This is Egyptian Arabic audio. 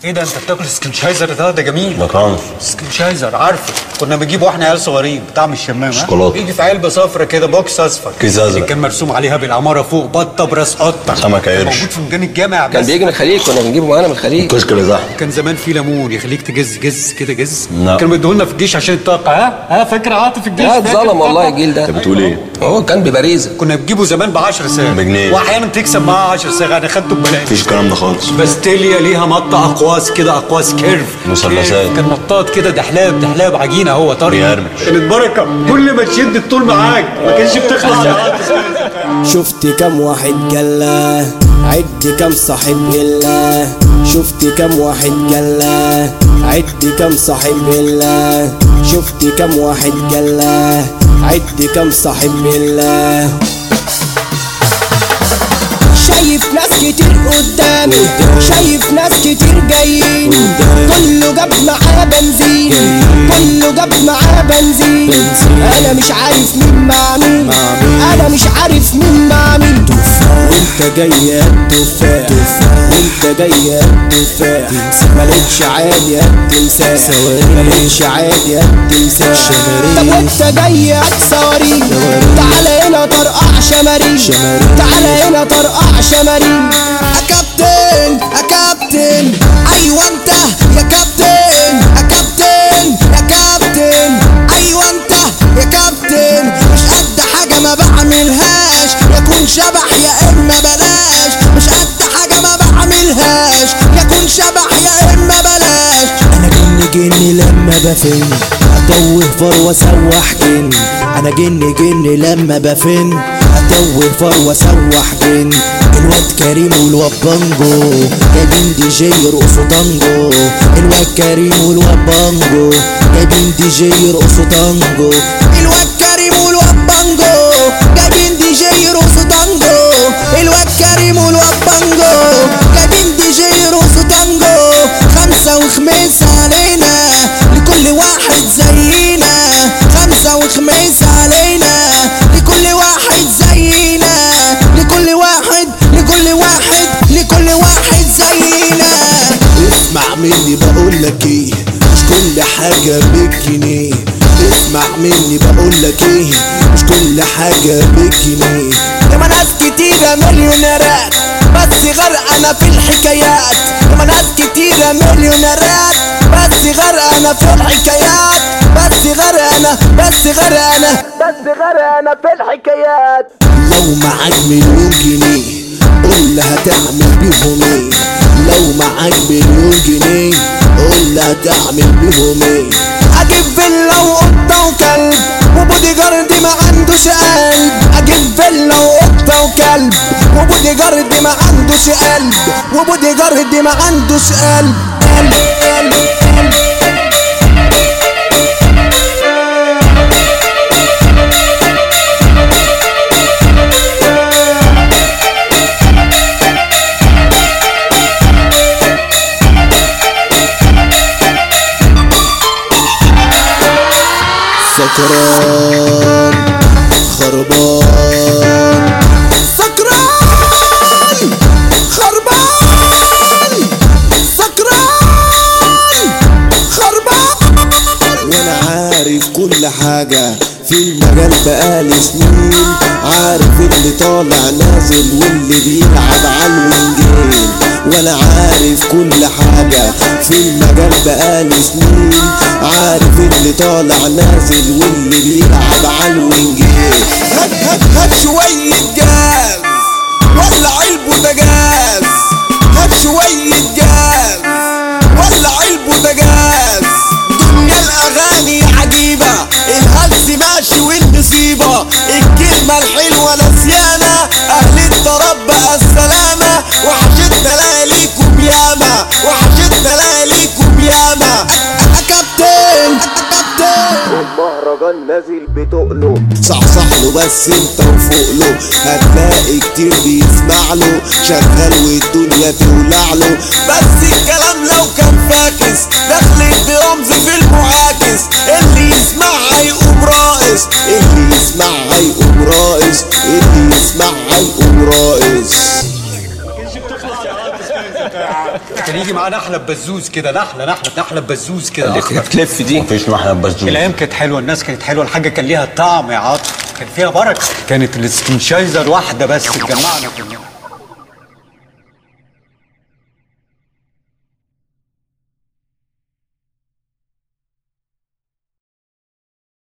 ايه ده انت بتاكل سكنشايزر ده ده جميل مكرونه سكنشايزر عارفه كنا بنجيبه واحنا عيال صغيرين بطعم الشمام ها؟ شوكولاتة. يجي في علبه صفرا كده بوكس اصفر كيس أزرق. اللي كان مرسوم عليها بالعماره فوق بطه براس قطه سمكة قرش. موجود في ميدان الجامع كان بس بيجي من الخليج كنا بنجيبه معانا من الخليج الكشك اللي تحت كان زمان في ليمون يخليك تجز جز كده جز لا. كانوا بيدوه لنا في الجيش عشان الطاقه ها ها فاكر عاطف الجيش لا فاكر اتظلم والله الطاقة؟ الجيل ده انت بتقول ايه؟ هو كان ببريزه كنا بنجيبه زمان ب 10 ساغ بجنيه. واحيانا تكسب معاه 10 ساغ انا خدته ببلاش مفيش الكلام ده خالص باستيليا ليها مطة اقواس كده اقواس كيرف مثلثات. كيرف. كان مطاط كده دحلاب دحلاب عجينه هو طري بيهرمش. كانت بركه كل ما تشد الطول معاك ما كانش بتخلص شفت كم واحد جلا عد كم صاحب إلا شفت كم واحد جلا عد كم صاحب إلا شفت كم واحد جلا عد كم صاحب إلا شايف ناس كتير قدامي شايف ناس كتير جايين كله جاب معاه بنزين كله جاب معاه بنزين انا مش عارف مين مع مين انا مش عارف مين مع مين وانت جاي يا التفاح وانت جاي يا التفاح مالكش عادي يا التمساح مالكش عادي يا التمساح طب وانت جاي يا صواريخ تعالى هنا طرقع شماريخ تعالى هنا طرقع شماريخ يا كابتن يا كابتن ايوه انت يا كابتن يا كابتن يا كابتن ايوه انت يا كابتن مش قد حاجه ما بعملهاش يكون شبح يا اما بلاش مش قد حاجه ما بعملهاش يكون شبح يا اما بلاش انا جن جن لما بفن اتوه فر واسوح جن انا جن جن لما بفن اتوه فر واسوح جن الواد كريم والواد بانجو جايبين دي جي يرقصوا تانجو الواد كريم والواد بانجو جايبين دي جي يرقصوا تانجو الواد كريم والواد بانجو جايبين دي جي يرقصوا تانجو الواد كريم والواد بانجو جايبين دي جي يرقصوا تانجو خمسة وخميس علينا لكل واحد زينا خمسة وخميس علينا لكل واحد زينا لكل واحد لكل واحد لكل واحد زينا اسمع مني بقول لك ايه مش كل حاجة بالجنيه اسمع مني بقول لك ايه مش كل حاجة بالجنيه ياما ناس كتيرة مليونيرات بس غرقانة في الحكايات ياما ناس كتيرة مليونيرات بس غرقانة في الحكايات بس غرقانة بس غرقانة بس غرقانة في الحكايات لو معاك مليون جنيه قول لها هتعمل بيهم ايه لو معاك مليون جنيه قول لها هتعمل بيهم ايه اجيب فيلا وقطة وكلب وبودي جارد ما عندوش قلب اجيب فيلا وقطة وكلب وبودي جارد ما عندوش قلب وبودي جارد ما عندوش قلب قلب قلب قلب سكران خربان سكران خربان سكران خربان وانا عارف كل حاجة في المجال بقالي سنين عارف اللي طالع نازل واللي بيلعب على الوينجين وانا عارف كل حاجة في المجال بقالي سنين عارف اللي طالع نازل واللي بيلعب على الوينجين هات هات هات شوية جاز ولع البوتاجاز هات شوية جاز ولع البوتاجاز دنيا الاغاني عجيبة الهلس ماشي والنصيبة الكلمة الحلوة نسيانة اهل الطرب بقى السلامة وحشتنا لياليكم ياما وحشتنا لياليكم ياما يا كابتن يا كابتن المهرجان نازل بتقله صحصح له بس انت وفوق له هتلاقي كتير بيسمع له شغال والدنيا تولع له بس الكلام لو كان فاكس دخلت برمز في المعاكس اللي يسمع هيقوم راقص اللي يسمع هيقوم راقص اللي يسمع هيقوم راقص كان يجي معاه نحله ببزوز كده نحله نحله نحله ببزوز كده اللي أخضر. بتلف دي مفيش محنة بزوز الايام كانت حلوه الناس كانت حلوه الحاجه كان ليها طعم يا عاطف كان فيها بركه كانت السكنشايزر واحده بس تجمعنا كلنا